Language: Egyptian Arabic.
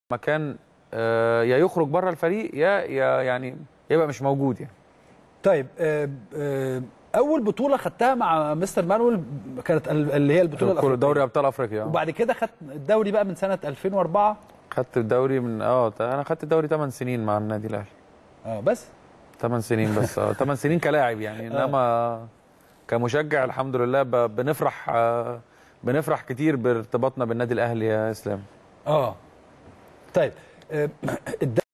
مكان آه، يا يخرج بره الفريق يا يا يعني يبقى مش موجود يعني طيب آه، آه، اول بطوله خدتها مع مستر مانويل كانت ال- اللي هي البطوله كل الافريقيه دوري ابطال افريقيا آه. وبعد كده خدت الدوري بقى من سنه 2004 خدت الدوري من اه انا خدت الدوري 8 سنين مع النادي الاهلي اه بس 8 سنين بس اه 8 سنين كلاعب يعني انما كمشجع الحمد لله ب- بنفرح آه، بنفرح كتير بارتباطنا بالنادي الاهلي يا اسلام اه طيب آه، الد-